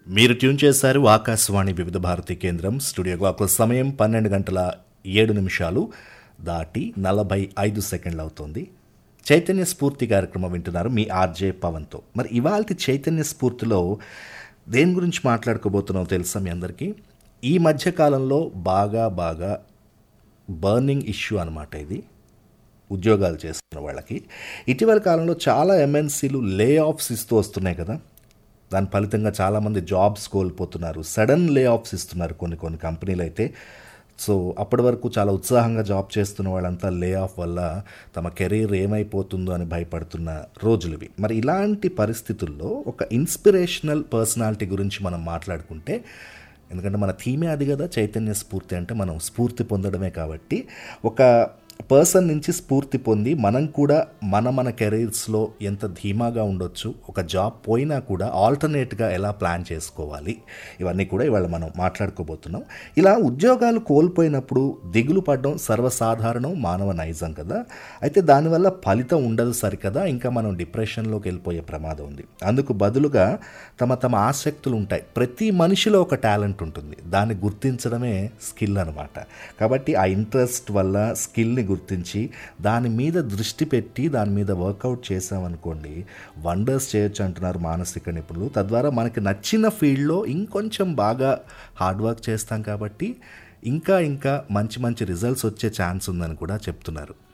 మీరు ట్యూన్ చేశారు ఆకాశవాణి వివిధ భారతి కేంద్రం స్టూడియో క్లాక్ సమయం పన్నెండు గంటల ఏడు నిమిషాలు దాటి నలభై ఐదు సెకండ్లు అవుతుంది చైతన్య స్ఫూర్తి కార్యక్రమం వింటున్నారు మీ ఆర్జే పవన్తో మరి ఇవాళ చైతన్య స్ఫూర్తిలో దేని గురించి మాట్లాడుకోబోతున్నాం తెలుసా మీ అందరికీ ఈ మధ్య కాలంలో బాగా బాగా బర్నింగ్ ఇష్యూ అనమాట ఇది ఉద్యోగాలు చేస్తున్న వాళ్ళకి ఇటీవల కాలంలో చాలా ఎంఎన్సీలు లే ఆఫ్స్ ఇస్తూ వస్తున్నాయి కదా దాని ఫలితంగా చాలామంది జాబ్స్ కోల్పోతున్నారు సడన్ లే ఆఫ్స్ ఇస్తున్నారు కొన్ని కొన్ని కంపెనీలు అయితే సో అప్పటి వరకు చాలా ఉత్సాహంగా జాబ్ చేస్తున్న వాళ్ళంతా లే ఆఫ్ వల్ల తమ కెరీర్ ఏమైపోతుందో అని భయపడుతున్న రోజులు ఇవి మరి ఇలాంటి పరిస్థితుల్లో ఒక ఇన్స్పిరేషనల్ పర్సనాలిటీ గురించి మనం మాట్లాడుకుంటే ఎందుకంటే మన థీమే అది కదా చైతన్య స్ఫూర్తి అంటే మనం స్ఫూర్తి పొందడమే కాబట్టి ఒక పర్సన్ నుంచి స్ఫూర్తి పొంది మనం కూడా మన మన కెరీర్స్లో ఎంత ధీమాగా ఉండొచ్చు ఒక జాబ్ పోయినా కూడా ఆల్టర్నేట్గా ఎలా ప్లాన్ చేసుకోవాలి ఇవన్నీ కూడా ఇవాళ మనం మాట్లాడుకోబోతున్నాం ఇలా ఉద్యోగాలు కోల్పోయినప్పుడు దిగులు పడడం సర్వసాధారణం మానవ నైజం కదా అయితే దానివల్ల ఫలితం ఉండదు సరికదా ఇంకా మనం డిప్రెషన్లోకి వెళ్ళిపోయే ప్రమాదం ఉంది అందుకు బదులుగా తమ తమ ఆసక్తులు ఉంటాయి ప్రతి మనిషిలో ఒక టాలెంట్ ఉంటుంది దాన్ని గుర్తించడమే స్కిల్ అనమాట కాబట్టి ఆ ఇంట్రెస్ట్ వల్ల స్కిల్ని గుర్తించి దాని మీద దృష్టి పెట్టి దాని మీద వర్కౌట్ చేసామనుకోండి వండర్స్ చేయొచ్చు అంటున్నారు మానసిక నిపుణులు తద్వారా మనకి నచ్చిన ఫీల్డ్లో ఇంకొంచెం బాగా హార్డ్ వర్క్ చేస్తాం కాబట్టి ఇంకా ఇంకా మంచి మంచి రిజల్ట్స్ వచ్చే ఛాన్స్ ఉందని కూడా చెప్తున్నారు